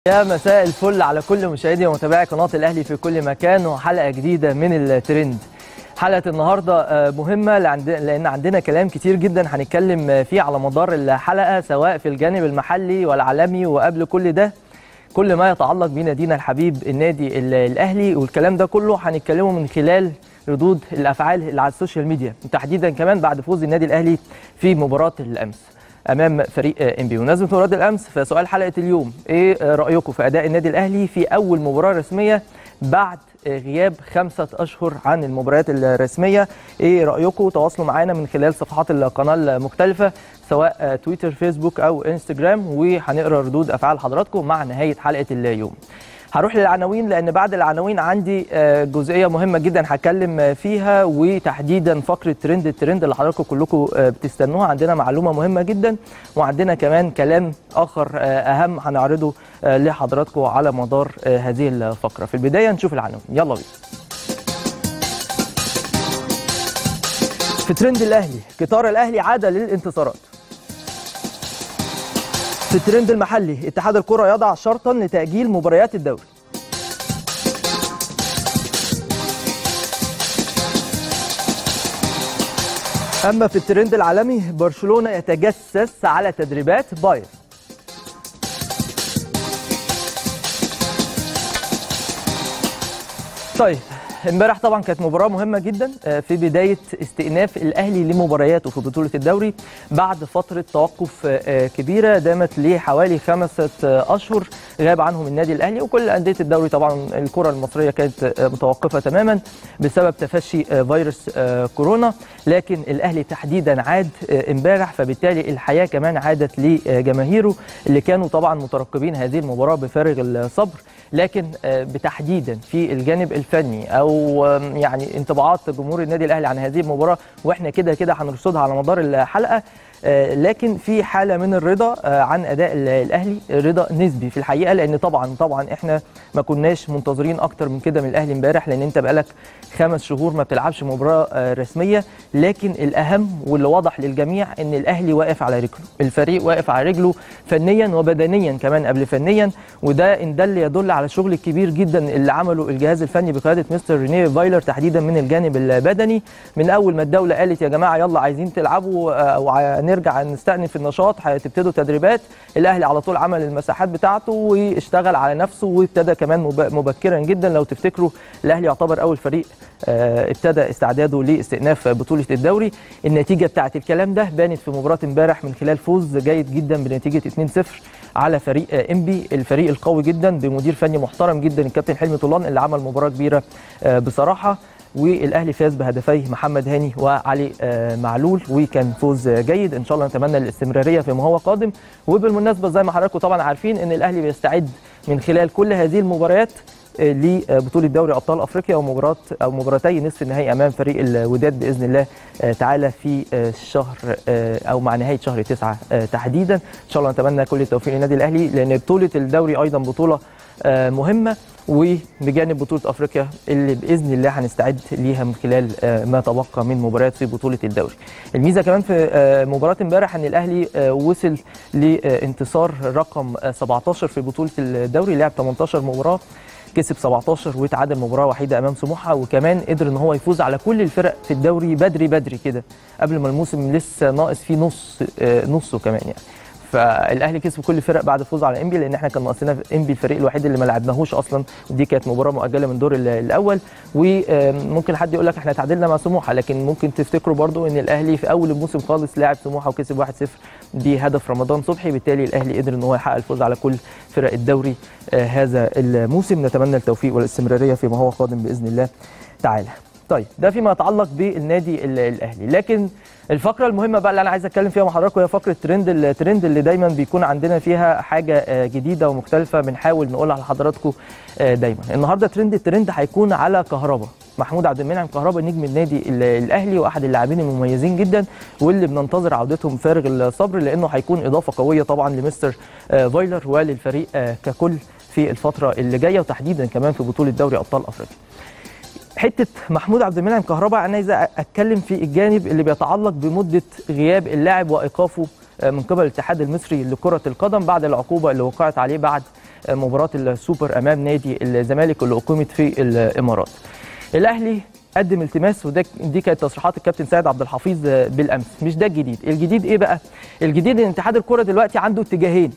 يا مساء الفل على كل مشاهدي ومتابعي قناة الأهلي في كل مكان وحلقة جديدة من الترند حلقة النهاردة آه، مهمة لعند- لأن عندنا كلام كتير جدا هنتكلم فيه على مدار الحلقة سواء في الجانب المحلي والعالمي وقبل كل ده كل ما يتعلق بنادينا الحبيب النادي ال- الأهلي والكلام ده كله هنتكلمه من خلال ردود الأفعال اللي على السوشيال ميديا تحديدا كمان بعد فوز النادي الأهلي في مباراة الأمس امام فريق ام بي ونازل مباراه الامس في سؤال حلقه اليوم ايه رايكم في اداء النادي الاهلي في اول مباراه رسميه بعد غياب خمسة أشهر عن المباريات الرسمية إيه رأيكم تواصلوا معنا من خلال صفحات القناة المختلفة سواء تويتر فيسبوك أو انستجرام وهنقرأ ردود أفعال حضراتكم مع نهاية حلقة اليوم هروح للعناوين لان بعد العناوين عندي آه، جزئيه مهمه جدا هتكلم آه، فيها وتحديدا فقره ترند الترند اللي حضراتكم كلكم آه، بتستنوها عندنا معلومه مهمه جدا وعندنا كمان كلام اخر آه، اهم هنعرضه آه، لحضراتكم على مدار آه، هذه الفقره في البدايه نشوف العناوين يلا بينا في ترند الاهلي قطار الاهلي عاد للانتصارات في الترند المحلي اتحاد الكرة يضع شرطا لتأجيل مباريات الدوري أما في الترند العالمي برشلونة يتجسس على تدريبات بايرن طيب امبارح طبعا كانت مباراه مهمه جدا آه، في بدايه استئناف الاهلي لمبارياته في بطوله الدوري بعد فتره توقف آه، كبيره دامت لحوالي خمسه آه، اشهر غاب عنهم النادي الاهلي وكل انديه الدوري طبعا الكره المصريه كانت آه، متوقفه تماما بسبب تفشي آه، فيروس آه، كورونا لكن الاهلي تحديدا عاد آه، امبارح فبالتالي الحياه كمان عادت لجماهيره اللي كانوا طبعا مترقبين هذه المباراه بفارغ الصبر لكن آه، بتحديدا في الجانب الفني او آم، يعني انطباعات جمهور النادي الاهلي عن هذه المباراه واحنا كده كده هنرصدها على مدار الحلقه آه، لكن في حاله من الرضا آه، عن اداء ال- الاهلي رضا نسبي في الحقيقه لان طبعا طبعا احنا ما كناش منتظرين اكتر من كده من الاهلي امبارح لان انت بقالك خمس شهور ما بتلعبش مباراه آه، رسميه لكن الاهم واللي واضح للجميع ان الاهلي واقف على رجله الفريق واقف على رجله فنيا وبدنيا كمان قبل فنيا وده ان ده اللي يدل على الشغل الكبير جدا اللي عمله الجهاز الفني بقياده مستر رينيه فايلر تحديدا من الجانب البدني من اول ما الدوله قالت يا جماعه يلا عايزين تلعبوا آه، ونرجع نستأنف النشاط هتبتدوا تدريبات الاهلي على طول عمل المساحات بتاعته واشتغل على نفسه وابتدى كمان مب- مبكرا جدا لو تفتكروا الاهلي يعتبر اول فريق آه، ابتدى استعداده لاستئناف بطوله الدوري النتيجه بتاعت الكلام ده بانت في مباراه امبارح من خلال فوز جيد جدا بنتيجه 2-0 على فريق آه، انبي الفريق القوي جدا بمدير فني محترم جدا الكابتن حلمي طولان اللي عمل مباراه كبيره آه، بصراحه والاهلي فاز بهدفي محمد هاني وعلي آه، معلول وكان فوز آه، جيد ان شاء الله نتمنى الاستمراريه فيما هو قادم وبالمناسبه زي ما حضراتكم طبعا عارفين ان الاهلي بيستعد من خلال كل هذه المباريات آه، لبطوله دوري ابطال افريقيا ومباراه او مباراتي نصف النهائي امام فريق الوداد باذن الله آه، تعالى في آه، الشهر آه، او مع نهايه شهر تسعة آه، تحديدا ان شاء الله نتمنى كل التوفيق للنادي الاهلي لان بطوله الدوري ايضا بطوله آه، مهمه وبجانب بطوله افريقيا اللي باذن الله هنستعد ليها من خلال آه، ما تبقى من مباريات في بطوله الدوري. الميزه كمان في آه، مباراه امبارح ان الاهلي آه، وصل لانتصار رقم آه، 17 في بطوله الدوري لعب 18 مباراه كسب 17 وتعادل مباراه وحيده امام سموحه وكمان قدر ان هو يفوز على كل الفرق في الدوري بدري بدري كده قبل ما الموسم لسه ناقص فيه نص آه، نصه كمان يعني. فالاهلي كسب كل الفرق بعد الفوز على انبي لان احنا كان ناقصنا انبي الفريق الوحيد اللي ما لعبناهوش اصلا ودي كانت مباراه مؤجله من الدور ال- الاول وممكن حد يقول لك احنا تعادلنا مع سموحه لكن ممكن تفتكروا برضو ان الاهلي في اول الموسم خالص لعب سموحه وكسب 1-0 بهدف رمضان صبحي بالتالي الاهلي قدر ان هو يحقق الفوز على كل فرق الدوري آه، هذا الموسم نتمنى التوفيق والاستمراريه فيما هو قادم باذن الله تعالى طيب ده فيما يتعلق بالنادي ال- الاهلي لكن الفقره المهمه بقى اللي انا عايز اتكلم فيها مع حضراتكم هي فقره ترند الترند اللي دايما بيكون عندنا فيها حاجه آه، جديده ومختلفه بنحاول نقولها لحضراتكم آه، دايما النهارده ترند الترند هيكون على كهربا محمود عبد المنعم كهربا نجم النادي ال- الاهلي واحد اللاعبين المميزين جدا واللي بننتظر عودتهم فارغ الصبر لانه هيكون اضافه قويه طبعا لمستر آه، فايلر وللفريق آه، ككل في الفتره اللي جايه وتحديدا كمان في بطوله دوري ابطال افريقيا حته محمود عبد المنعم كهربا انا عايز اتكلم في الجانب اللي بيتعلق بمده غياب اللاعب وايقافه من قبل الاتحاد المصري لكره القدم بعد العقوبه اللي وقعت عليه بعد مباراه السوبر امام نادي الزمالك اللي اقيمت في الامارات. الاهلي قدم التماس وده دي كانت تصريحات الكابتن سيد عبد الحفيظ بالامس مش ده الجديد الجديد ايه بقى الجديد ان اتحاد الكره دلوقتي عنده اتجاهين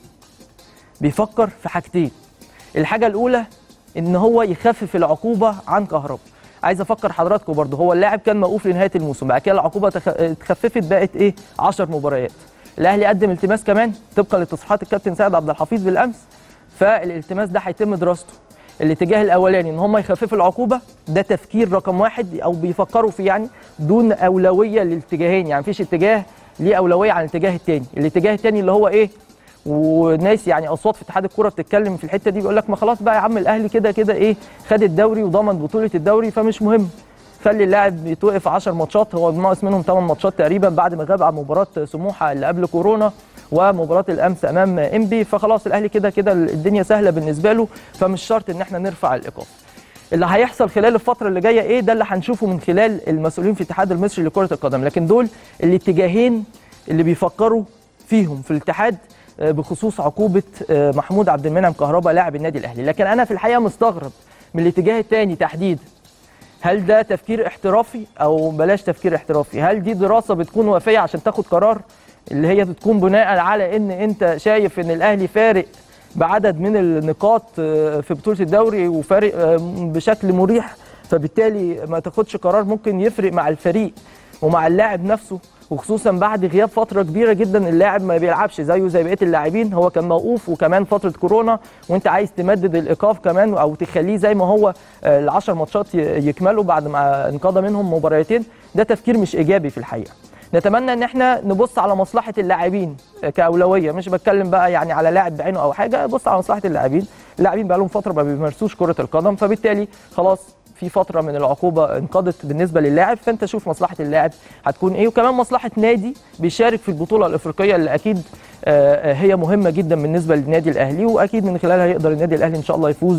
بيفكر في حاجتين الحاجه الاولى ان هو يخفف العقوبه عن كهربا عايز افكر حضراتكم برضه هو اللاعب كان موقوف لنهايه الموسم بعد كده العقوبه تخ... اتخففت بقت ايه 10 مباريات الاهلي قدم التماس كمان طبقا لتصريحات الكابتن سيد عبد الحفيظ بالامس فالالتماس ده هيتم دراسته الاتجاه الاولاني ان هم يخففوا العقوبه ده تفكير رقم واحد او بيفكروا فيه يعني دون اولويه للاتجاهين يعني مفيش اتجاه ليه اولويه عن الاتجاه الثاني الاتجاه الثاني اللي هو ايه وناس يعني اصوات في اتحاد الكوره بتتكلم في الحته دي بيقول لك ما خلاص بقى يا عم الاهلي كده كده ايه خد الدوري وضمن بطوله الدوري فمش مهم خلي اللاعب يتوقف 10 ماتشات هو ناقص منهم 8 ماتشات تقريبا بعد ما غاب عن مباراه سموحه اللي قبل كورونا ومباراه الامس امام انبي فخلاص الاهلي كده كده الدنيا سهله بالنسبه له فمش شرط ان احنا نرفع الايقاف اللي هيحصل خلال الفتره اللي جايه ايه ده اللي هنشوفه من خلال المسؤولين في الاتحاد المصري لكره القدم لكن دول الاتجاهين اللي بيفكروا فيهم في الاتحاد بخصوص عقوبه محمود عبد المنعم كهربا لاعب النادي الاهلي لكن انا في الحقيقه مستغرب من الاتجاه الثاني تحديدا هل ده تفكير احترافي او بلاش تفكير احترافي هل دي دراسه بتكون وافيه عشان تاخد قرار اللي هي بتكون بناء على ان انت شايف ان الاهلي فارق بعدد من النقاط في بطوله الدوري وفارق بشكل مريح فبالتالي ما تاخدش قرار ممكن يفرق مع الفريق ومع اللاعب نفسه وخصوصا بعد غياب فتره كبيره جدا اللاعب ما بيلعبش زيه زي بقيه اللاعبين هو كان موقوف وكمان فتره كورونا وانت عايز تمدد الايقاف كمان او تخليه زي ما هو ال10 ماتشات يكملوا بعد ما انقضى منهم مباراتين ده تفكير مش ايجابي في الحقيقه نتمنى ان احنا نبص على مصلحه اللاعبين كاولويه مش بتكلم بقى يعني على لاعب بعينه او حاجه بص على مصلحه اللاعبين اللاعبين بقى لهم فتره ما بيمارسوش كره القدم فبالتالي خلاص في فتره من العقوبه انقضت بالنسبه للاعب فانت شوف مصلحه اللاعب هتكون ايه وكمان مصلحه نادي بيشارك في البطوله الافريقيه اللي اكيد هي مهمه جدا بالنسبه للنادي الاهلي واكيد من خلالها يقدر النادي الاهلي ان شاء الله يفوز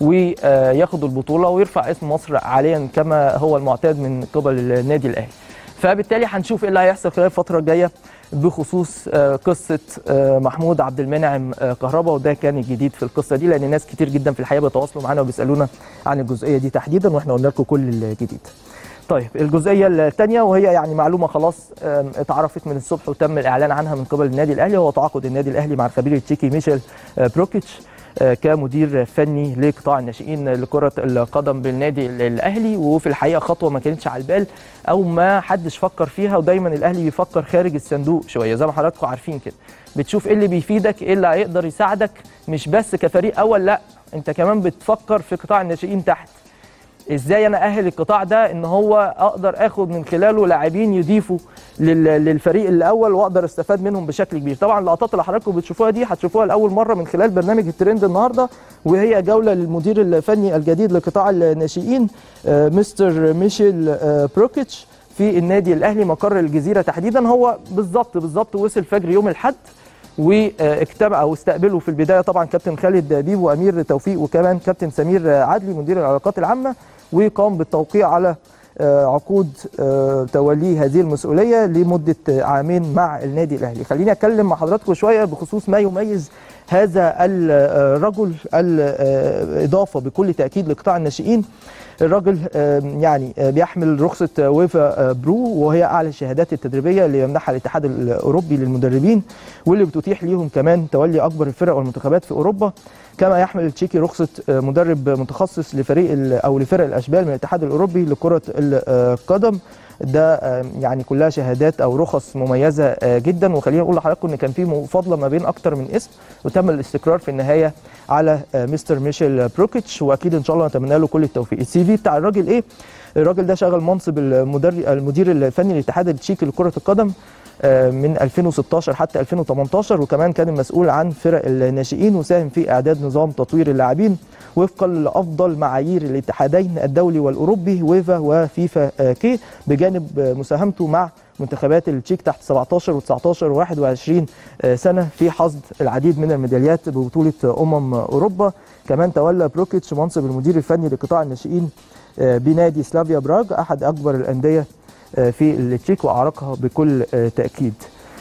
وياخد البطوله ويرفع اسم مصر عاليا كما هو المعتاد من قبل النادي الاهلي فبالتالي هنشوف ايه اللي هيحصل خلال الفتره الجايه بخصوص قصه محمود عبد المنعم كهربا وده كان الجديد في القصه دي لان ناس كتير جدا في الحقيقه بيتواصلوا معانا وبيسالونا عن الجزئيه دي تحديدا واحنا قلنا لكم كل الجديد. طيب الجزئيه الثانيه وهي يعني معلومه خلاص اتعرفت من الصبح وتم الاعلان عنها من قبل النادي الاهلي هو تعاقد النادي الاهلي مع الخبير التشيكي ميشيل بروكيتش كمدير فني لقطاع الناشئين لكره القدم بالنادي الاهلي وفي الحقيقه خطوه ما كانتش على البال او ما حدش فكر فيها ودايما الاهلي بيفكر خارج الصندوق شويه زي ما حضراتكم عارفين كده بتشوف ايه اللي بيفيدك ايه اللي هيقدر يساعدك مش بس كفريق اول لا انت كمان بتفكر في قطاع الناشئين تحت ازاي انا اهل القطاع ده ان هو اقدر اخد من خلاله لاعبين يضيفوا للفريق الاول واقدر استفاد منهم بشكل كبير طبعا اللقطات اللي حضراتكم بتشوفوها دي هتشوفوها لاول مره من خلال برنامج الترند النهارده وهي جوله للمدير الفني الجديد لقطاع الناشئين مستر ميشيل بروكيتش في النادي الاهلي مقر الجزيره تحديدا هو بالظبط بالظبط وصل فجر يوم الاحد واجتمع او استقبلوا في البدايه طبعا كابتن خالد بيب وامير توفيق وكمان كابتن سمير عدلي مدير العلاقات العامه وقام بالتوقيع على عقود توليه هذه المسؤوليه لمده عامين مع النادي الاهلي خليني اتكلم مع حضراتكم شويه بخصوص ما يميز هذا الرجل الاضافه بكل تاكيد لقطاع الناشئين الراجل يعني بيحمل رخصه ويفا برو وهي اعلى الشهادات التدريبيه اللي يمنحها الاتحاد الاوروبي للمدربين واللي بتتيح ليهم كمان تولي اكبر الفرق والمنتخبات في اوروبا كما يحمل التشيكي رخصه مدرب متخصص لفريق او لفرق الاشبال من الاتحاد الاوروبي لكره القدم ده يعني كلها شهادات او رخص مميزه جدا وخليني اقول لحضراتكم ان كان في مفاضله ما بين اكتر من اسم وتم الاستقرار في النهايه على مستر ميشيل بروكيتش واكيد ان شاء الله نتمنى له كل التوفيق السي في بتاع الراجل ايه الراجل ده شغل منصب المدير المدير الفني للاتحاد التشيكي لكره القدم من 2016 حتى 2018 وكمان كان المسؤول عن فرق الناشئين وساهم في اعداد نظام تطوير اللاعبين وفقا لافضل معايير الاتحادين الدولي والاوروبي ويفا وفيفا كي بجانب مساهمته مع منتخبات التشيك تحت 17 و19 و21 سنه في حصد العديد من الميداليات ببطوله امم اوروبا كمان تولى بروكيتش منصب المدير الفني لقطاع الناشئين بنادي سلافيا براغ احد اكبر الانديه في التشيك واعرقها بكل تاكيد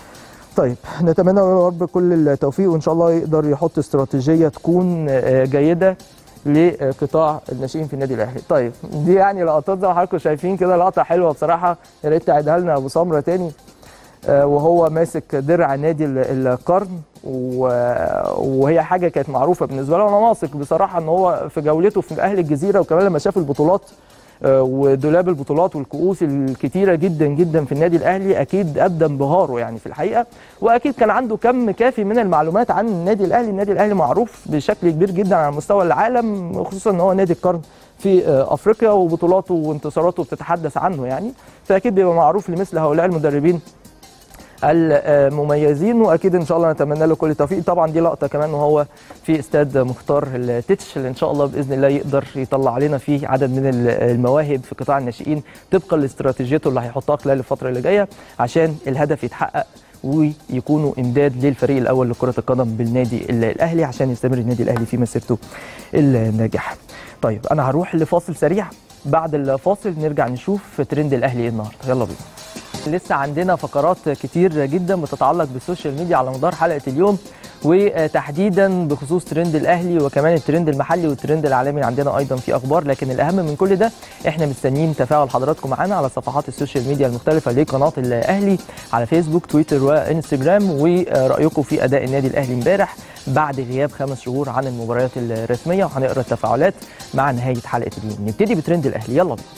طيب نتمنى له يا رب كل التوفيق وان شاء الله يقدر يحط استراتيجيه تكون آه، جيده لقطاع الناشئين في النادي الاهلي. طيب دي يعني لقطات زي ما حضراتكم شايفين كده لقطه حلوه بصراحه يا ريت تعيدها لنا يا ابو سمره تاني آه، وهو ماسك درع نادي ال- القرن و- وهي حاجه كانت معروفه بالنسبه له وانا واثق بصراحه ان هو في جولته في اهل الجزيره وكمان لما شاف البطولات آه، ودولاب البطولات والكؤوس الكتيره جدا جدا في النادي الاهلي اكيد ابدى انبهاره يعني في الحقيقه واكيد كان عنده كم كافي من المعلومات عن النادي الاهلي النادي الاهلي معروف بشكل كبير جدا على مستوى العالم خصوصا ان هو نادي القرن في آه، افريقيا وبطولاته وانتصاراته بتتحدث عنه يعني فاكيد بيبقى معروف لمثل هؤلاء المدربين المميزين واكيد ان شاء الله نتمنى له كل التوفيق طبعا دي لقطه كمان وهو في استاد مختار التتش اللي ان شاء الله باذن الله يقدر يطلع علينا فيه عدد من المواهب في قطاع الناشئين طبقا لاستراتيجيته اللي هيحطها خلال الفتره اللي جايه عشان الهدف يتحقق ويكونوا امداد للفريق الاول لكره القدم بالنادي الاهلي عشان يستمر النادي الاهلي في مسيرته الناجحه. طيب انا هروح لفاصل سريع بعد الفاصل نرجع نشوف ترند الاهلي ايه النهارده يلا بينا. لسه عندنا فقرات كتير جدا بتتعلق بالسوشيال ميديا على مدار حلقه اليوم وتحديدا بخصوص ترند الاهلي وكمان الترند المحلي والترند العالمي عندنا ايضا في اخبار لكن الاهم من كل ده احنا مستنيين تفاعل حضراتكم معانا على صفحات السوشيال ميديا المختلفه لقناه الاهلي على فيسبوك تويتر وانستجرام ورايكم في اداء النادي الاهلي امبارح بعد غياب خمس شهور عن المباريات الرسميه وهنقرا التفاعلات مع نهايه حلقه اليوم نبتدي بترند الاهلي يلا بينا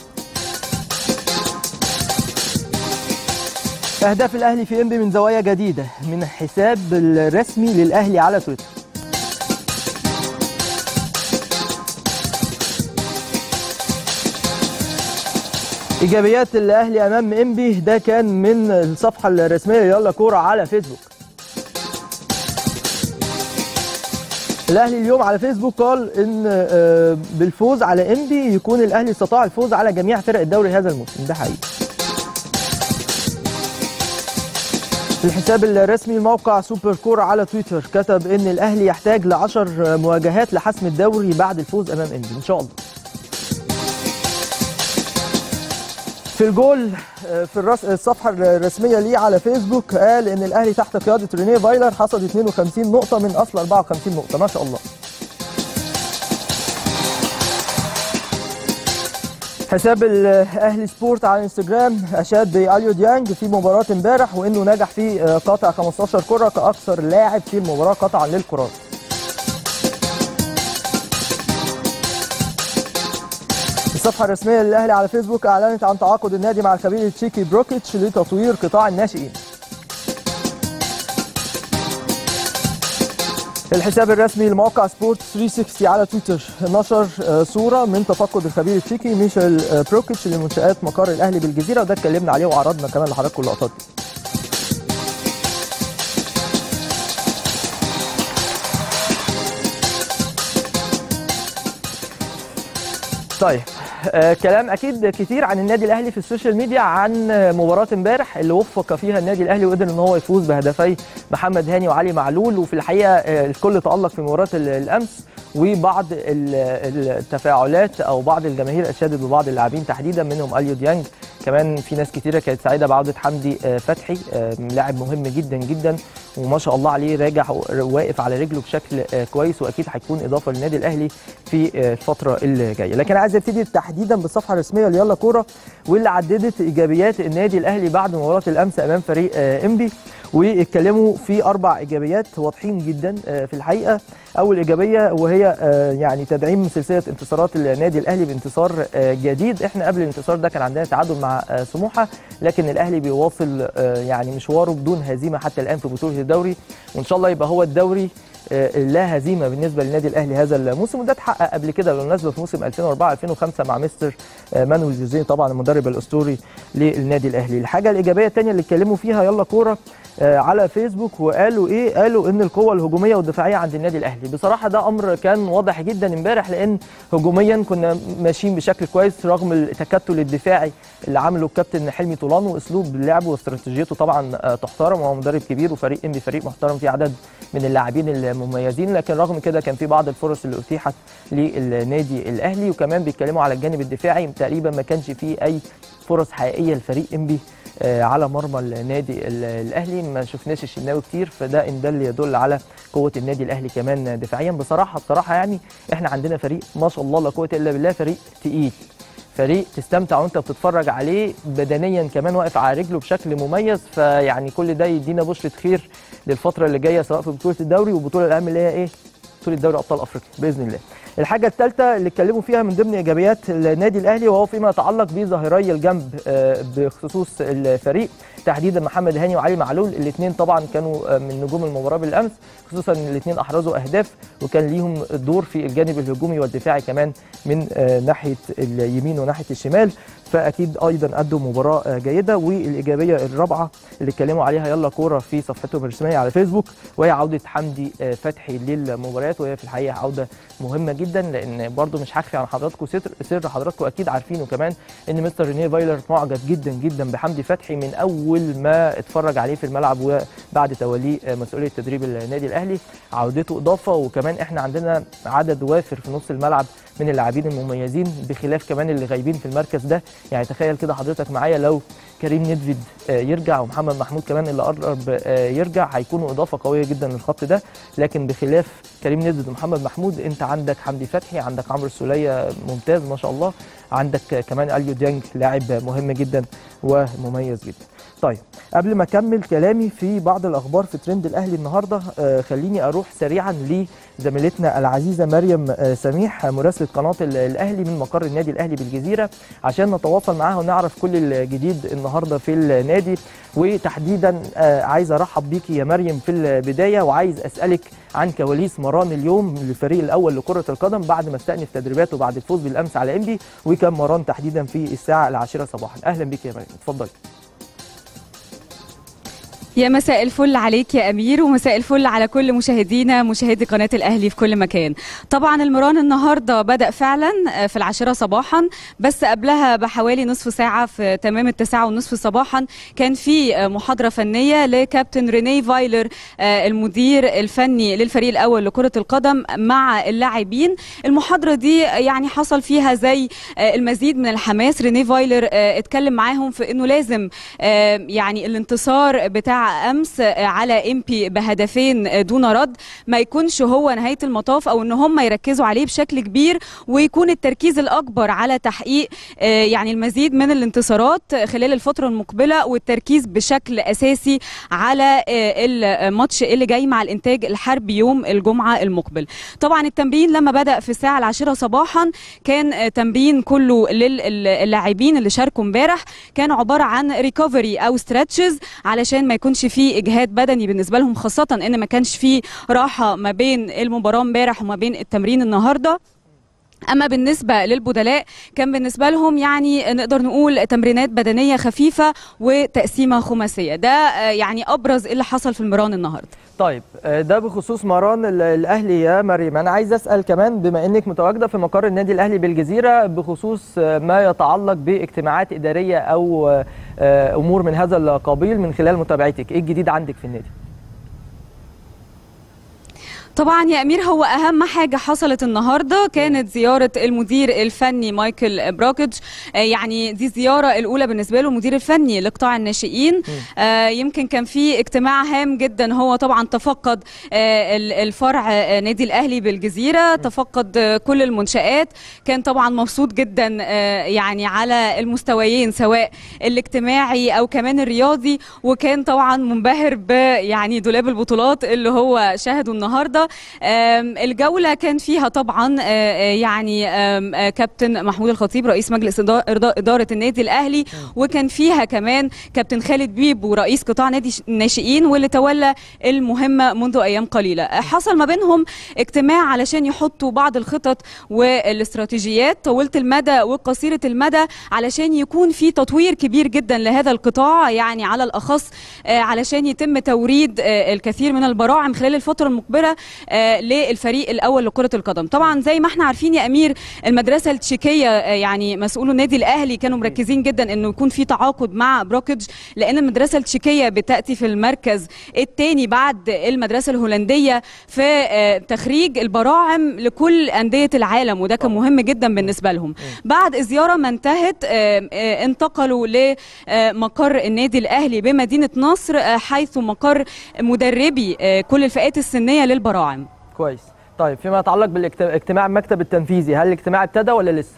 أهداف الأهلي في إنبي من زوايا جديدة من حساب الرسمي للأهلي على تويتر إيجابيات الأهلي أمام إنبي ده كان من الصفحة الرسمية يلا كورة على فيسبوك الاهلي اليوم على فيسبوك قال ان آه، بالفوز على انبي يكون الاهلي استطاع الفوز على جميع فرق الدوري هذا الموسم ده حقيقي في الحساب الرسمي لموقع سوبر كورة على تويتر كتب ان الاهلي يحتاج لعشر مواجهات لحسم الدوري بعد الفوز امام انبي ان شاء الله في الجول آه، في الرس... الصفحه الرسميه ليه على فيسبوك قال ان الاهلي تحت قياده رينيه فايلر حصد 52 نقطه من اصل 54 نقطه ما شاء الله حساب الاهلي سبورت على انستجرام اشاد باليو ديانج في مباراه امبارح وانه نجح في آه، قطع 15 كره كاكثر لاعب في المباراه قطعا للكرات الصفحة الرسمية للأهلي على فيسبوك أعلنت عن تعاقد النادي مع الخبير تشيكي بروكيتش لتطوير قطاع الناشئين. الحساب الرسمي لموقع سبورت 360 على تويتر نشر آه، صورة من تفقد الخبير التشيكي ميشيل آه، بروكيتش لمنشآت مقر الأهلي بالجزيرة وده اتكلمنا عليه وعرضنا كمان لحضراتكم اللقطات دي. طيب آه كلام اكيد كتير عن النادي الاهلي في السوشيال ميديا عن آه، مباراه امبارح اللي وفق فيها النادي الاهلي وقدر ان هو يفوز بهدفي محمد هاني وعلي معلول وفي الحقيقه آه الكل تالق في مباراه ال- الامس وبعض ال- التفاعلات او بعض الجماهير اشادت ببعض اللاعبين تحديدا منهم اليو ديانج كمان في ناس كتيره كانت سعيده بعوده حمدي آه، فتحي آه، لاعب مهم جدا جدا وما شاء الله عليه راجع واقف على رجله بشكل آه، كويس واكيد هيكون اضافه للنادي الاهلي في آه، الفتره اللي جايه لكن عايز ابتدي تحديدا بالصفحه الرسميه ليلا كوره واللي عددت ايجابيات النادي الاهلي بعد مباراه الامس امام فريق آه، انبي واتكلموا في اربع ايجابيات واضحين جدا آه، في الحقيقه اول ايجابيه وهي آه، يعني تدعيم سلسله انتصارات النادي الاهلي بانتصار آه، جديد احنا قبل الانتصار ده كان عندنا تعادل مع آه، سموحه لكن الاهلي بيواصل آه، يعني مشواره بدون هزيمه حتى الان في بطوله الدوري وان شاء الله يبقى هو الدوري آه، لا هزيمه بالنسبه للنادي الاهلي هذا الموسم وده اتحقق قبل كده بالمناسبه في موسم 2004 2005 مع مستر آه، مانويل جوزيه طبعا المدرب الاسطوري للنادي الاهلي الحاجه الايجابيه الثانيه اللي اتكلموا فيها يلا كوره آه، على فيسبوك وقالوا ايه قالوا ان القوه الهجوميه والدفاعيه عند النادي الاهلي بصراحه ده امر كان واضح جدا امبارح لان هجوميا كنا ماشيين بشكل كويس رغم التكتل الدفاعي اللي عمله الكابتن حلمي طولان واسلوب لعبه واستراتيجيته طبعا آه، تحترم وهو مدرب كبير وفريق انبي فريق محترم فيه عدد من اللاعبين المميزين لكن رغم كده كان في بعض الفرص اللي اتيحت للنادي الاهلي وكمان بيتكلموا على الجانب الدفاعي تقريبا ما كانش فيه اي فرص حقيقيه لفريق انبي آه، على مرمى النادي ال- الاهلي ما شفناش الشناوي كتير فده ان ده اللي يدل على قوه النادي الاهلي كمان دفاعيا بصراحه بصراحه يعني احنا عندنا فريق ما شاء الله لا قوه الا بالله فريق تقيل فريق تستمتع وانت بتتفرج عليه بدنيا كمان واقف على رجله بشكل مميز فيعني كل ده يدينا بشرة خير للفترة اللي جاية سواء في بطولة الدوري والبطولة الأهم اللي هي إيه؟ بطولة دوري أبطال أفريقيا بإذن الله. الحاجة الثالثة اللي اتكلموا فيها من ضمن إيجابيات النادي الأهلي وهو فيما يتعلق بظاهري الجنب آه، بخصوص الفريق تحديدا محمد هاني وعلي معلول الاثنين طبعا كانوا آه، من نجوم المباراة بالأمس خصوصا ان الاثنين أحرزوا أهداف وكان ليهم دور في الجانب الهجومي والدفاعي كمان من آه، ناحية اليمين وناحية الشمال فاكيد ايضا ادوا مباراه آه، جيده والايجابيه الرابعه اللي اتكلموا عليها يلا كوره في صفحتهم الرسميه على فيسبوك وهي عوده حمدي آه، فتحي للمباريات وهي في الحقيقه عوده مهمه جدا لان برضو مش هخفي عن حضراتكم سر, سر حضراتكم اكيد عارفينه كمان ان مستر رينيه فايلر معجب جدا جدا بحمدي فتحي من اول ما اتفرج عليه في الملعب وبعد توليه آه، مسؤوليه تدريب النادي الاهلي عودته اضافه وكمان احنا عندنا عدد وافر في نص الملعب من اللاعبين المميزين بخلاف كمان اللي غايبين في المركز ده يعني تخيل كده حضرتك معايا لو كريم ندفيد آه، يرجع ومحمد محمود كمان اللي قرب آه، يرجع هيكونوا اضافه قويه جدا للخط ده لكن بخلاف كريم ندفيد ومحمد محمود انت عندك حمدي فتحي عندك عمرو السوليه ممتاز ما شاء الله عندك آه، كمان اليو ديانج لاعب مهم جدا ومميز جدا طيب قبل ما اكمل كلامي في بعض الاخبار في ترند الاهلي النهارده آه، خليني اروح سريعا لزميلتنا العزيزه مريم آه، سميح آه، مراسله قناه ال- الاهلي من مقر النادي الاهلي بالجزيره عشان نتواصل معاها ونعرف كل الجديد النهارده في النادي وتحديدا آه، عايز ارحب بيكي يا مريم في البدايه وعايز اسالك عن كواليس مران اليوم للفريق الاول لكره القدم بعد ما استأنف تدريباته بعد الفوز بالامس على انبي وكان مران تحديدا في الساعه العاشره صباحا اهلا بك يا مريم اتفضلي يا مساء الفل عليك يا امير ومساء الفل على كل مشاهدينا مشاهدي قناه الاهلي في كل مكان طبعا المران النهارده بدا فعلا في العاشره صباحا بس قبلها بحوالي نصف ساعه في تمام التاسعه والنصف صباحا كان في محاضره فنيه لكابتن ريني فايلر آه، المدير الفني للفريق الاول لكره القدم مع اللاعبين المحاضره دي يعني حصل فيها زي آه، المزيد من الحماس ريني فايلر آه، اتكلم معاهم في انه لازم آه، يعني الانتصار بتاع امس آه، على امبي بهدفين آه، دون رد ما يكونش هو نهايه المطاف او ان هم يركزوا عليه بشكل كبير ويكون التركيز الاكبر على تحقيق آه، يعني المزيد من الانتصارات خلال الفتره المقبله والتركيز بشكل اساسي على آه، الماتش اللي جاي مع الانتاج الحربي يوم الجمعه المقبل طبعا التمرين لما بدا في الساعه العاشره صباحا كان آه، تمرين كله للاعبين اللي شاركوا امبارح كان عباره عن ريكفري او ستريتشز علشان ما يكونش فيه اجهاد بدني بالنسبه لهم خاصه ان ما كانش فيه راحه ما بين المباراه امبارح وما بين التمرين النهارده اما بالنسبه للبدلاء كان بالنسبه لهم يعني نقدر نقول تمرينات بدنيه خفيفه وتقسيمه خماسيه ده آه، يعني ابرز اللي حصل في المران النهارده طيب آه، ده بخصوص مران ال- الاهلي يا مريم انا عايز اسال كمان بما انك متواجده في مقر النادي الاهلي بالجزيره بخصوص آه، ما يتعلق باجتماعات اداريه او آه، آه، امور من هذا القبيل من خلال متابعتك ايه الجديد عندك في النادي طبعا يا امير هو اهم حاجه حصلت النهارده كانت زياره المدير الفني مايكل براكج آه، يعني دي الزياره الاولى بالنسبه له المدير الفني لقطاع الناشئين آه، يمكن كان في اجتماع هام جدا هو طبعا تفقد آه، ال- الفرع آه، نادي الاهلي بالجزيره تفقد آه، كل المنشات كان طبعا مبسوط جدا آه، يعني على المستويين سواء الاجتماعي او كمان الرياضي وكان طبعا منبهر ب يعني دولاب البطولات اللي هو شاهده النهارده آم، الجوله كان فيها طبعا آه، آه، يعني آم، آه، كابتن محمود الخطيب رئيس مجلس إدا- إرضاء- اداره النادي الاهلي وكان فيها كمان كابتن خالد بيبو رئيس قطاع نادي ش- الناشئين واللي تولى المهمه منذ ايام قليله آه، حصل ما بينهم اجتماع علشان يحطوا بعض الخطط والاستراتيجيات طويله المدى وقصيره المدى علشان يكون في تطوير كبير جدا لهذا القطاع يعني على الاخص آه، علشان يتم توريد آه، الكثير من البراعم خلال الفتره المقبله آه، للفريق الاول لكره القدم طبعا زي ما احنا عارفين يا امير المدرسه التشيكيه آه، يعني مسؤولو النادي الاهلي كانوا مركزين جدا انه يكون في تعاقد مع بروكيدج لان المدرسه التشيكيه بتاتي في المركز الثاني بعد المدرسه الهولنديه في آه، تخريج البراعم لكل انديه العالم وده كان مهم جدا بالنسبه لهم بعد الزياره ما انتهت آه، آه، انتقلوا لمقر النادي الاهلي بمدينه نصر آه، حيث مقر مدربي آه، كل الفئات السنيه للبراعم كويس طيب فيما يتعلق بالاجتماع المكتب التنفيذي هل الاجتماع ابتدى ولا لسه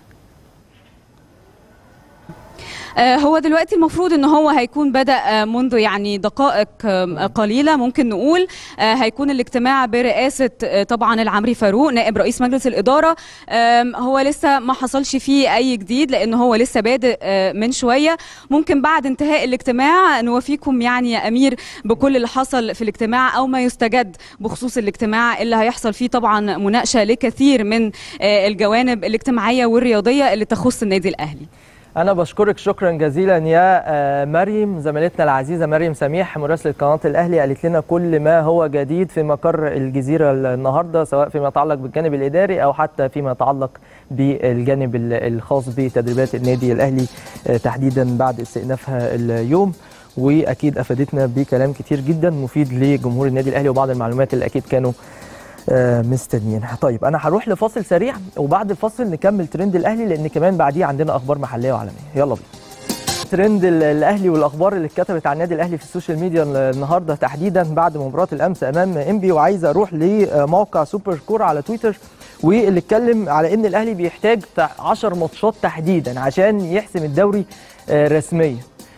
آه، هو دلوقتي المفروض ان هو هيكون بدا آه، منذ يعني دقائق آم، قليله ممكن نقول آه، هيكون الاجتماع برئاسه آه، طبعا العمري فاروق نائب رئيس مجلس الاداره آم، هو لسه ما حصلش فيه اي جديد لان هو لسه بادئ آه، من شويه ممكن بعد انتهاء الاجتماع نوافيكم يعني يا امير بكل اللي حصل في الاجتماع او ما يستجد بخصوص الاجتماع اللي هيحصل فيه طبعا مناقشه لكثير من آه، الجوانب الاجتماعيه والرياضيه اللي تخص النادي الاهلي انا بشكرك شكرا جزيلا يا آه، مريم زميلتنا العزيزه مريم سميح مراسله قناه الاهلي قالت لنا كل ما هو جديد في مقر الجزيره النهارده سواء فيما يتعلق بالجانب الاداري او حتى فيما يتعلق بالجانب ال- الخاص بتدريبات النادي الاهلي آه، تحديدا بعد استئنافها اليوم واكيد افادتنا بكلام كتير جدا مفيد لجمهور النادي الاهلي وبعض المعلومات اللي اكيد كانوا آه، مستنيينها طيب انا هروح لفاصل سريع وبعد الفاصل نكمل ترند الاهلي لان كمان بعديه عندنا اخبار محليه وعالميه يلا بينا ترند ال- الاهلي والاخبار اللي اتكتبت عن النادي الاهلي في السوشيال ميديا النهارده تحديدا بعد مباراه الامس امام انبي وعايز اروح لموقع سوبر كور على تويتر واللي اتكلم على ان الاهلي بيحتاج 10 ماتشات تحديدا عشان يحسم الدوري آه، رسميا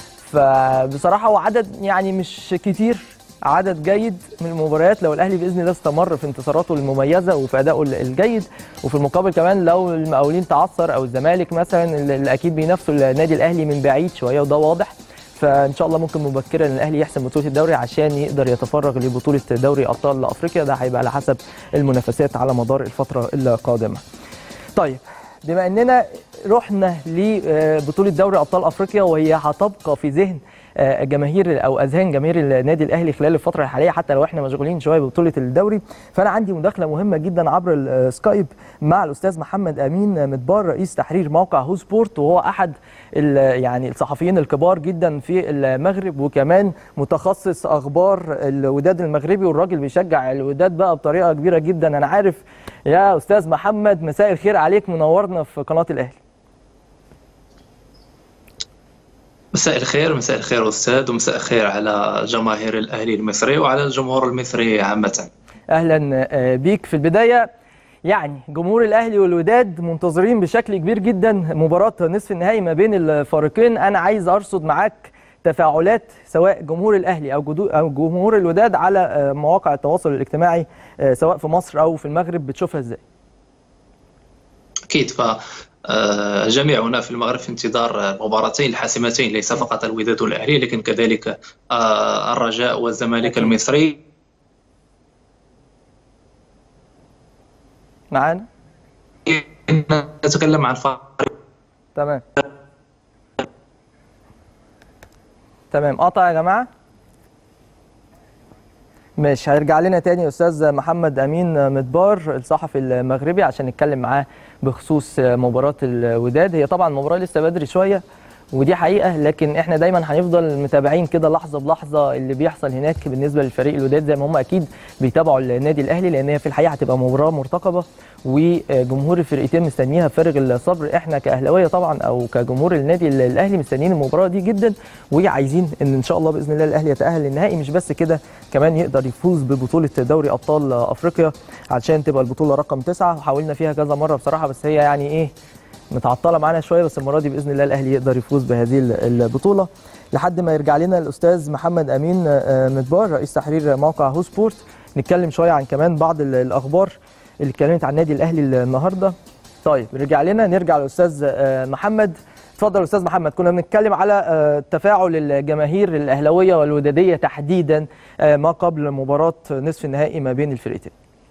فبصراحه هو عدد يعني مش كتير عدد جيد من المباريات لو الاهلي باذن الله استمر في انتصاراته المميزه وفي ادائه الجيد وفي المقابل كمان لو المقاولين تعثر او الزمالك مثلا اللي اكيد بينافسوا النادي الاهلي من بعيد شويه وده واضح فان شاء الله ممكن مبكرا الاهلي يحسم بطوله الدوري عشان يقدر يتفرغ لبطوله دوري ابطال افريقيا ده هيبقى على حسب المنافسات على مدار الفتره القادمه. طيب بما اننا رحنا لبطوله دوري ابطال افريقيا وهي هتبقى في ذهن آه، جماهير او اذهان جماهير النادي الاهلي خلال الفتره الحاليه حتى لو احنا مشغولين شويه ببطوله الدوري فانا عندي مداخله مهمه جدا عبر السكايب مع الاستاذ محمد امين مدبار رئيس تحرير موقع هو سبورت وهو احد ال- يعني الصحفيين الكبار جدا في المغرب وكمان متخصص اخبار الوداد المغربي والراجل بيشجع الوداد بقى بطريقه كبيره جدا انا عارف يا استاذ محمد مساء الخير عليك منورنا في قناه الاهلي مساء الخير مساء الخير أستاذ ومساء الخير على جماهير الأهلي المصري وعلى الجمهور المصري عامة اهلا آه، بيك في البدايه يعني جمهور الاهلي والوداد منتظرين بشكل كبير جدا مباراه نصف النهائي ما بين الفريقين انا عايز ارصد معاك تفاعلات سواء جمهور الاهلي او جدو- او جمهور الوداد على آه، مواقع التواصل الاجتماعي آه، سواء في مصر او في المغرب بتشوفها ازاي أكيد ف آه، جميعنا في المغرب في انتظار المباراتين الحاسمتين ليس فقط الوداد والأهلي لكن كذلك آه، الرجاء والزمالك المصري معانا نتكلم عن فريق تمام تمام قطع يا جماعه ماشي هيرجع لنا تاني يا استاذ محمد امين مدبار الصحفي المغربي عشان نتكلم معاه بخصوص مباراه الوداد هي طبعا المباراه لسه بدري شويه ودي حقيقه لكن احنا دايما هنفضل متابعين كده لحظه بلحظه اللي بيحصل هناك بالنسبه للفريق الوداد زي ما هم اكيد بيتابعوا النادي الاهلي لان هي في الحقيقه هتبقى مباراه مرتقبه وجمهور الفرقتين مستنيها بفارغ الصبر احنا كاهلاويه طبعا او كجمهور النادي الاهلي مستنيين المباراه دي جدا وعايزين ان ان شاء الله باذن الله الاهلي يتاهل للنهائي مش بس كده كمان يقدر يفوز ببطوله دوري ابطال افريقيا علشان تبقى البطوله رقم تسعة وحاولنا فيها كذا مره بصراحه بس هي يعني ايه متعطله معانا شويه بس المره دي باذن الله الاهلي يقدر يفوز بهذه البطوله لحد ما يرجع لنا الاستاذ محمد امين آه، مدبار رئيس تحرير موقع هو سبورت نتكلم شويه عن كمان بعض ال- الاخبار اللي اتكلمت عن النادي الاهلي النهارده طيب رجع لنا نرجع للاستاذ آه، محمد اتفضل استاذ محمد كنا بنتكلم على آه، تفاعل الجماهير الاهلاويه والوداديه تحديدا آه، ما قبل مباراه نصف النهائي ما بين الفرقتين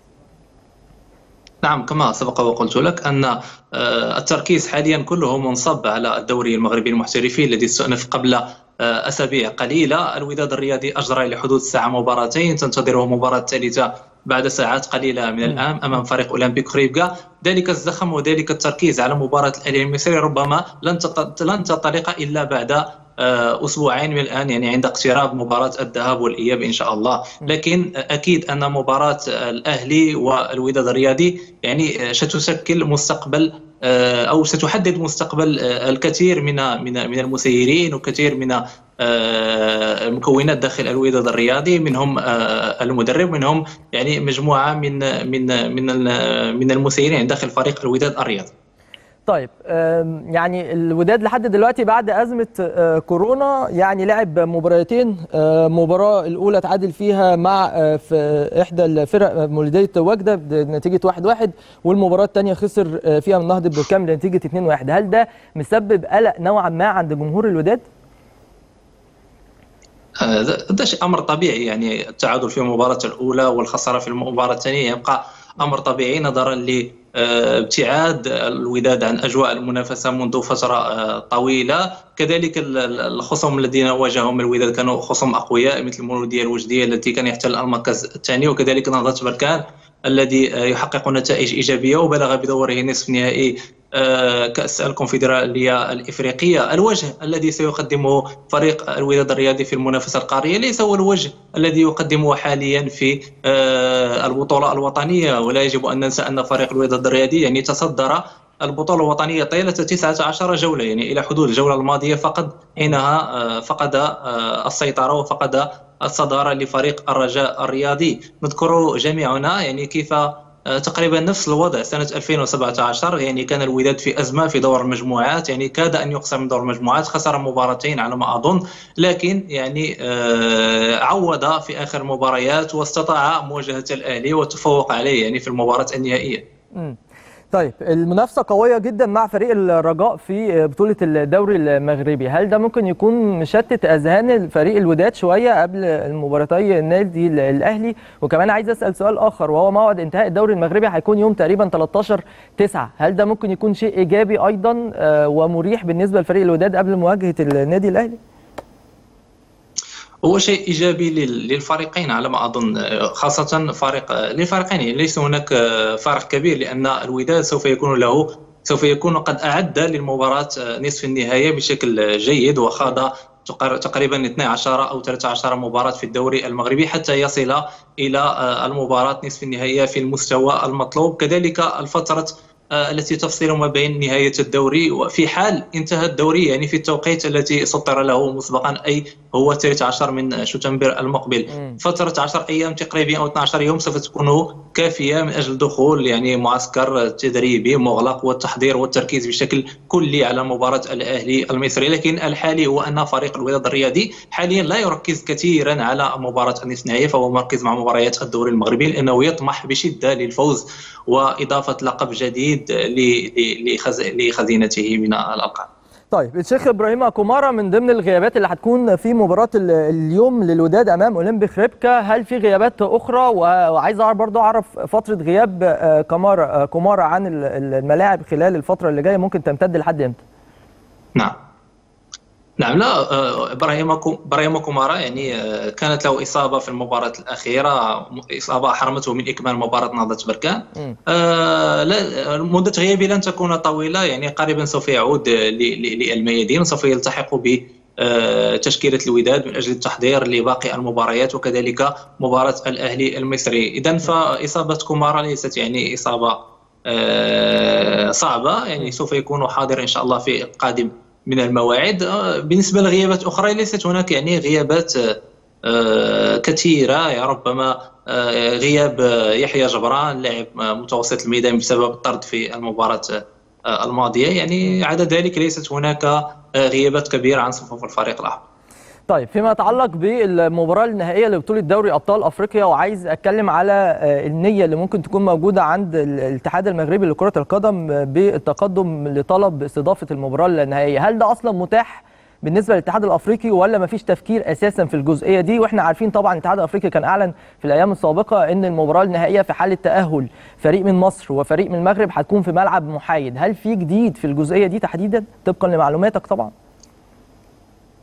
نعم كما سبق وقلت لك أن آه، التركيز حاليا كله منصب على الدوري المغربي المحترفين الذي استأنف قبل آه، أسابيع قليلة الوداد الرياضي أجرى لحدود الساعة مباراتين تنتظره مباراة ثالثة بعد ساعات قليله من الان امام فريق اولمبيك خريبكا ذلك الزخم وذلك التركيز على مباراه الاهلي المصري ربما لن لن تنطلق الا بعد اسبوعين من الان يعني عند اقتراب مباراه الذهاب والاياب ان شاء الله لكن اكيد ان مباراه الاهلي والوداد الرياضي يعني ستشكل مستقبل او ستحدد مستقبل الكثير من من من المسيرين وكثير من المكونات داخل الوداد الرياضي منهم المدرب منهم يعني مجموعه من من من من المسيرين داخل فريق الوداد الرياضي طيب يعني الوداد لحد دلوقتي بعد أزمة كورونا يعني لعب مباراتين مباراة الأولى تعادل فيها مع في إحدى الفرق مولودية وجدة بنتيجة 1-1 والمباراة الثانية خسر فيها من نهضة بركان بنتيجة 2-1 هل ده مسبب قلق نوعا ما عند جمهور الوداد؟ هذا شيء امر طبيعي يعني التعادل في المباراه الاولى والخساره في المباراه الثانيه يبقى امر طبيعي نظرا ل ابتعاد الوداد عن اجواء المنافسه منذ فتره طويله كذلك الخصوم الذين واجههم الوداد كانوا خصوم اقوياء مثل المولوديه الوجديه التي كان يحتل المركز الثاني وكذلك نهضه بركان الذي يحقق نتائج ايجابيه وبلغ بدوره نصف نهائي كاس الكونفدراليه الافريقيه الوجه الذي سيقدمه فريق الوداد الرياضي في المنافسه القاريه ليس هو الوجه الذي يقدمه حاليا في البطوله الوطنيه ولا يجب ان ننسى ان فريق الوداد الرياضي يعني تصدر البطولة الوطنية طيلة 19 جولة يعني إلى حدود الجولة الماضية فقد حينها فقد السيطرة وفقد الصدارة لفريق الرجاء الرياضي نذكر جميعنا يعني كيف تقريبا نفس الوضع سنة 2017 يعني كان الوداد في أزمة في دور المجموعات يعني كاد أن يقسم من دور المجموعات خسر مباراتين على ما أظن لكن يعني عوض في آخر المباريات واستطاع مواجهة الأهلي والتفوق عليه يعني في المباراة النهائية طيب المنافسه قويه جدا مع فريق الرجاء في بطوله الدوري المغربي هل ده ممكن يكون مشتت اذهان فريق الوداد شويه قبل المباراتي النادي الاهلي وكمان عايز اسال سؤال اخر وهو موعد انتهاء الدوري المغربي هيكون يوم تقريبا 13 9 هل ده ممكن يكون شيء ايجابي ايضا ومريح بالنسبه لفريق الوداد قبل مواجهه النادي الاهلي هو شيء ايجابي للفريقين على ما اظن خاصه فريق للفريقين ليس هناك فرق كبير لان الوداد سوف يكون له سوف يكون قد اعد للمباراه نصف النهائيه بشكل جيد وخاض تقريبا 12 او 13 مباراه في الدوري المغربي حتى يصل الى المباراه نصف النهائيه في المستوى المطلوب كذلك الفتره التي تفصل ما بين نهاية الدوري وفي حال انتهى الدوري يعني في التوقيت التي سطر له مسبقا أي هو 13 من شتنبر المقبل م. فترة 10 أيام تقريبا أو 12 يوم سوف تكون كافية من أجل دخول يعني معسكر تدريبي مغلق والتحضير والتركيز بشكل كلي على مباراة الأهلي المصري لكن الحالي هو أن فريق الوداد الرياضي حاليا لا يركز كثيرا على مباراة النصف النهائي فهو مركز مع مباريات الدوري المغربي لأنه يطمح بشدة للفوز وإضافة لقب جديد لخزينته من الألقاب طيب الشيخ ابراهيم كومارا من ضمن الغيابات اللي هتكون في مباراه اليوم للوداد امام اولمبي خريبكا هل في غيابات اخرى وعايز اعرف برضه اعرف فتره غياب كومارا كومارا عن الملاعب خلال الفتره اللي جايه ممكن تمتد لحد امتى؟ نعم نعم لا ابراهيم ابراهيم كومارا يعني كانت له اصابه في المباراه الاخيره اصابه حرمته من اكمال مباراه نهضه بركان آه لا مده غيابه لن تكون طويله يعني قريبا سوف يعود للميادين وسوف يلتحق ب تشكيله الوداد من اجل التحضير لباقي المباريات وكذلك مباراه الاهلي المصري اذا فاصابه كومارا ليست يعني اصابه صعبه يعني سوف يكون حاضر ان شاء الله في قادم من المواعيد بالنسبه لغيابات اخرى ليست هناك يعني غيابات كثيره يعني ربما غياب يحيى جبران لاعب متوسط الميدان بسبب الطرد في المباراه الماضيه يعني عدا ذلك ليست هناك غيابات كبيره عن صفوف الفريق الاحمر طيب فيما يتعلق بالمباراه النهائيه لبطوله دوري ابطال افريقيا وعايز اتكلم على النيه اللي ممكن تكون موجوده عند الاتحاد المغربي لكره القدم بالتقدم لطلب استضافه المباراه النهائيه هل ده اصلا متاح بالنسبه للاتحاد الافريقي ولا مفيش تفكير اساسا في الجزئيه دي واحنا عارفين طبعا الاتحاد الافريقي كان اعلن في الايام السابقه ان المباراه النهائيه في حاله تاهل فريق من مصر وفريق من المغرب هتكون في ملعب محايد هل في جديد في الجزئيه دي تحديدا طبقا لمعلوماتك طبعا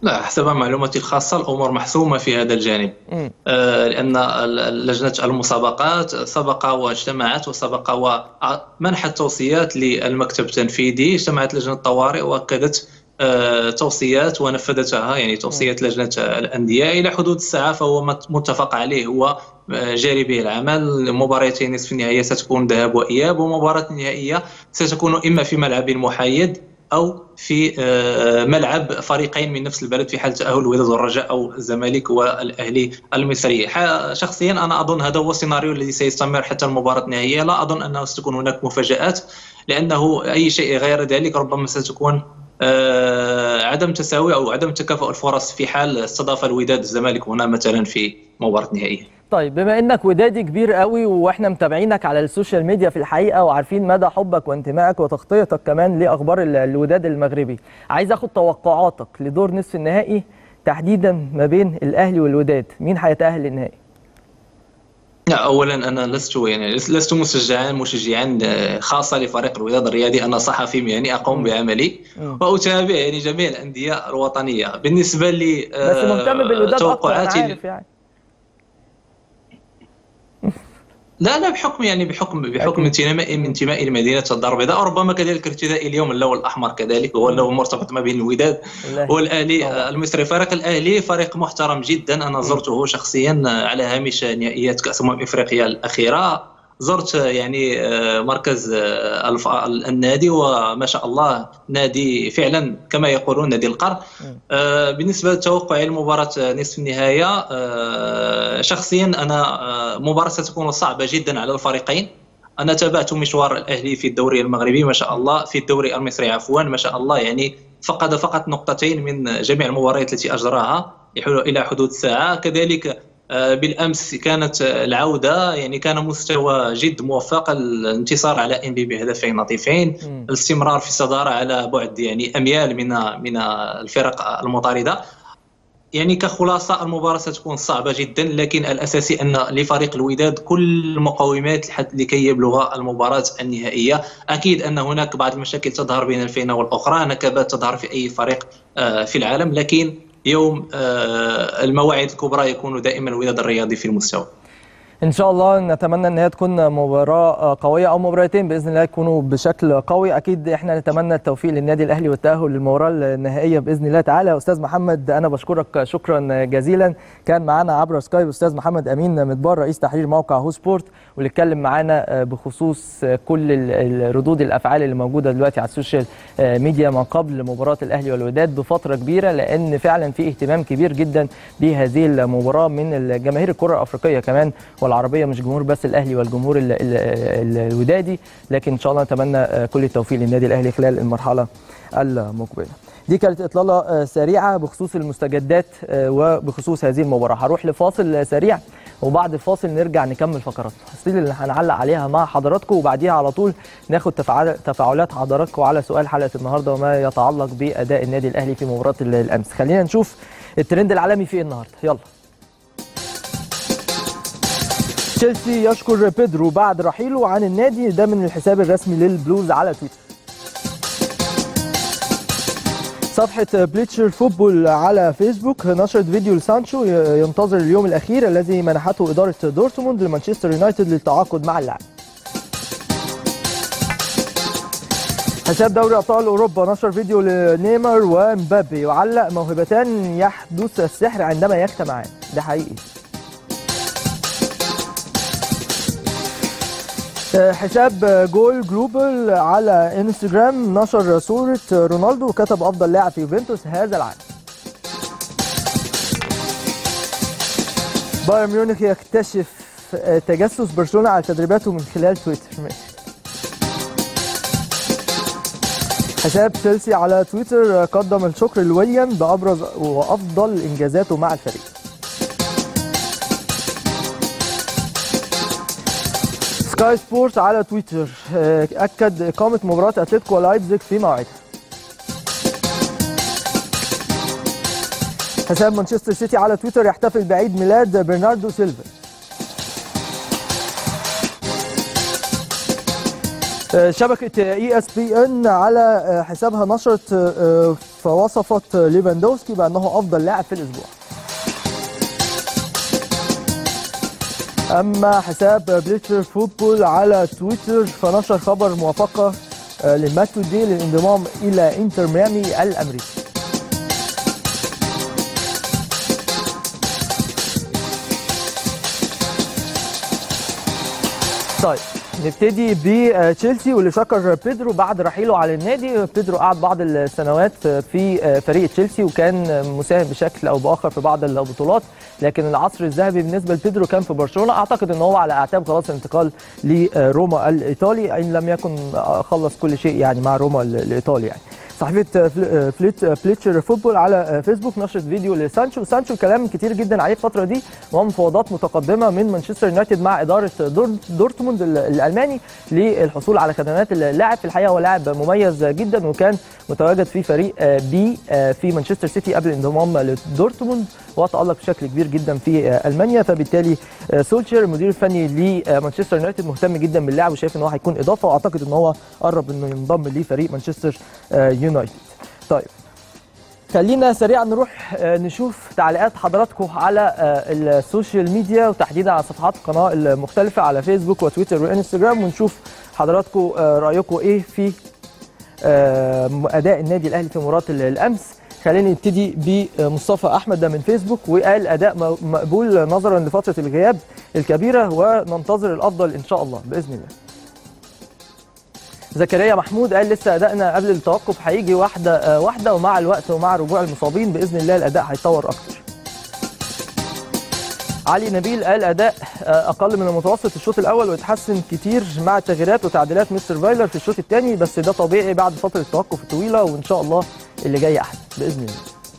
لا حسب معلوماتي الخاصة الأمور محسومة في هذا الجانب مم. آه، لأن ال- لجنة المسابقات سبق واجتمعت وسبق ومنحت توصيات للمكتب التنفيذي اجتمعت لجنة الطوارئ وأكدت آه، توصيات ونفذتها يعني توصيات لجنة الأندية إلى حدود الساعة فهو مت- متفق عليه هو آه، جاري به العمل مباراتين نصف النهائية ستكون ذهاب وإياب ومباراة النهائية ستكون إما في ملعب محايد او في آه، ملعب فريقين من نفس البلد في حال تاهل الوداد والرجاء او الزمالك والاهلي المصري ح- شخصيا انا اظن هذا هو السيناريو الذي سيستمر حتى المباراه النهائيه لا اظن انه ستكون هناك مفاجات لانه اي شيء غير ذلك ربما ستكون آه، عدم تساوي او عدم تكافؤ الفرص في حال استضاف الوداد الزمالك هنا مثلا في مباراه نهائيه طيب بما انك ودادي كبير قوي واحنا متابعينك على السوشيال ميديا في الحقيقه وعارفين مدى حبك وانتمائك وتغطيتك كمان لاخبار ال- الوداد المغربي عايز اخد توقعاتك لدور نصف النهائي تحديدا ما بين الاهلي والوداد مين هيتاهل للنهائي لا اولا انا لست يعني لست مشجعا مشجعا آه، خاصه لفريق الوداد الرياضي انا صحفي مهني اقوم بعملي مم. واتابع يعني جميع الانديه الوطنيه بالنسبه لي بس مهتم بالوداد اكتر أنا توقعاتي عارف يعني لا لا بحكم يعني بحكم بحكم أكيد. انتمائي من انتمائي لمدينه الدار البيضاء وربما كذلك ارتدائي اليوم اللون الاحمر كذلك هو اللون المرتبط ما بين الوداد والله. والاهلي طبعا. آه، المصري فريق الاهلي فريق محترم جدا انا زرته شخصيا آه، على هامش نهائيات كاس امم افريقيا الاخيره زرت آه، يعني آه، مركز آه، الف- النادي وما شاء الله نادي فعلا كما يقولون نادي القرن مم. آه، بالنسبه لتوقعي لمباراه نصف النهائيه آه، شخصيا انا آه، مباراه ستكون صعبه جدا على الفريقين انا تابعت مشوار الاهلي في الدوري المغربي ما شاء الله في الدوري المصري عفوا ما شاء الله يعني فقد فقط نقطتين من جميع المباريات التي اجراها يحول الى حدود الساعه كذلك آه، بالامس كانت آه، العوده يعني كان مستوى جد موفق الانتصار على انبي بهدفين نظيفين مم. الاستمرار في الصداره على بعد يعني اميال من من الفرق المطارده يعني كخلاصه المباراه ستكون صعبه جدا لكن الاساسي ان لفريق الوداد كل المقومات لحد- لكي يبلغ المباراه النهائيه اكيد ان هناك بعض المشاكل تظهر بين الفينه والاخرى نكبات تظهر في اي فريق آه، في العالم لكن يوم آه، المواعيد الكبرى يكون دائما الوداد الرياضي في المستوى ان شاء الله نتمنى ان هي تكون مباراه قويه او مباراتين باذن الله يكونوا بشكل قوي اكيد احنا نتمنى التوفيق للنادي الاهلي والتاهل للمباراه النهائيه باذن الله تعالى استاذ محمد انا بشكرك شكرا جزيلا كان معانا عبر سكايب استاذ محمد امين مدبار رئيس تحرير موقع هو سبورت واللي اتكلم معانا بخصوص كل ال- ال- ردود الافعال اللي موجوده دلوقتي على السوشيال ميديا ما قبل مباراه الاهلي والوداد بفتره كبيره لان فعلا في اهتمام كبير جدا بهذه المباراه من الجماهير الكره الافريقيه كمان والعربيه مش جمهور بس الاهلي والجمهور ال- ال- ال- الودادي لكن ان شاء الله نتمنى كل التوفيق للنادي الاهلي خلال المرحله المقبله دي كانت اطلاله آه، سريعه بخصوص المستجدات آه، وبخصوص هذه المباراه هروح لفاصل آه، سريع وبعد الفاصل نرجع نكمل فقراتنا التفاصيل اللي هنعلق عليها مع حضراتكم وبعديها على طول ناخد تفاعل تفاعلات حضراتكم على سؤال حلقه النهارده وما يتعلق باداء النادي الاهلي في مباراه ال- الامس خلينا نشوف الترند العالمي في إيه النهارده يلا تشيلسي يشكر بيدرو بعد رحيله عن النادي ده من الحساب الرسمي للبلوز على تويتر صفحة بليتشر فوتبول على فيسبوك نشرت فيديو لسانشو ي- ينتظر اليوم الأخير الذي منحته إدارة دورتموند لمانشستر يونايتد للتعاقد مع اللاعب. حساب دوري أبطال أوروبا نشر فيديو لنيمار ومبابي يعلق موهبتان يحدث السحر عندما يجتمعان ده حقيقي. حساب جول جلوبال على انستجرام نشر صورة رونالدو وكتب أفضل لاعب في يوفنتوس هذا العام بايرن ميونخ يكتشف تجسس برشلونة على تدريباته من خلال تويتر ماشي. حساب تشيلسي على تويتر قدم الشكر لويليام بأبرز وأفضل إنجازاته مع الفريق سكاي سبورت على تويتر آه، اكد اقامه مباراه اتلتيكو ولايبزيج في موعدها حساب مانشستر سيتي على تويتر يحتفل بعيد ميلاد برناردو سيلفا شبكة اي اس بي ان على حسابها نشرت فوصفت ليفاندوسكي بأنه أفضل لاعب في الأسبوع أما حساب بليتشر فوتبول على تويتر فنشر خبر موافقة لماتودي للانضمام إلى انتر ميامي الأمريكي طيب نبتدي بتشيلسي واللي شكر بيدرو بعد رحيله على النادي بيدرو قعد بعض السنوات في فريق تشيلسي وكان مساهم بشكل او باخر في بعض البطولات لكن العصر الذهبي بالنسبه لبيدرو كان في برشلونه اعتقد ان هو على اعتاب خلاص الانتقال لروما الايطالي ان لم يكن خلص كل شيء يعني مع روما الايطالي يعني صحيفه فليت بليتشر فوتبول على فيسبوك نشرت فيديو لسانشو سانشو كلام كتير جدا عليه الفتره دي ومفاوضات متقدمه من مانشستر يونايتد مع اداره دورتموند الالماني للحصول على خدمات اللاعب في الحقيقه هو لاعب مميز جدا وكان متواجد في فريق بي في مانشستر سيتي قبل الانضمام لدورتموند وتالق بشكل كبير جدا في المانيا فبالتالي سولشير المدير الفني لمانشستر يونايتد مهتم جدا باللاعب وشايف ان هو هيكون اضافه واعتقد ان هو قرب انه ينضم لفريق مانشستر يونايتد طيب خلينا سريعا نروح نشوف تعليقات حضراتكم على السوشيال ميديا وتحديدا على صفحات القناه المختلفه على فيسبوك وتويتر وانستجرام ونشوف حضراتكم رايكم ايه في اداء النادي الاهلي في مباراه الامس خلينا نبتدي بمصطفى احمد ده من فيسبوك وقال اداء مقبول نظرا لفتره الغياب الكبيره وننتظر الافضل ان شاء الله باذن الله زكريا محمود قال لسه ادائنا قبل التوقف هيجي واحده واحده ومع الوقت ومع رجوع المصابين باذن الله الاداء هيتطور اكتر علي نبيل قال اداء اقل من المتوسط الشوط الاول ويتحسن كتير مع التغييرات وتعديلات مستر فايلر في الشوط الثاني بس ده طبيعي بعد فتره التوقف الطويله وان شاء الله اللي جاي احسن باذن الله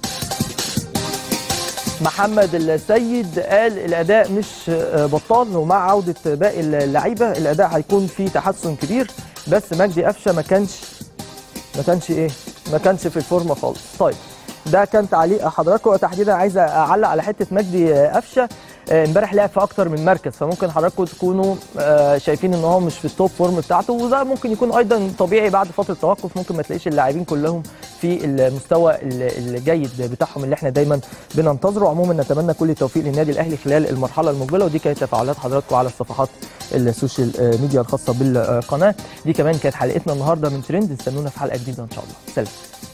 محمد السيد قال الاداء مش بطال ومع عوده باقي اللعيبه الاداء هيكون فيه تحسن كبير بس مجدي قفشه ما كانش ما كانش ايه ما كانش في الفورمه خالص طيب ده كان تعليق حضراتكم وتحديدا عايز اعلق على حته مجدي قفشه امبارح لعب في اكتر من مركز فممكن حضراتكم تكونوا شايفين ان هو مش في التوب فورم بتاعته وده ممكن يكون ايضا طبيعي بعد فتره توقف ممكن ما تلاقيش اللاعبين كلهم في المستوى الجيد بتاعهم اللي احنا دايما بننتظره عموما نتمنى كل التوفيق للنادي الاهلي خلال المرحله المقبله ودي كانت تفاعلات حضراتكم على الصفحات السوشيال ميديا الخاصه بالقناه دي كمان كانت حلقتنا النهارده من ترند استنونا في حلقه جديده ان شاء الله سلام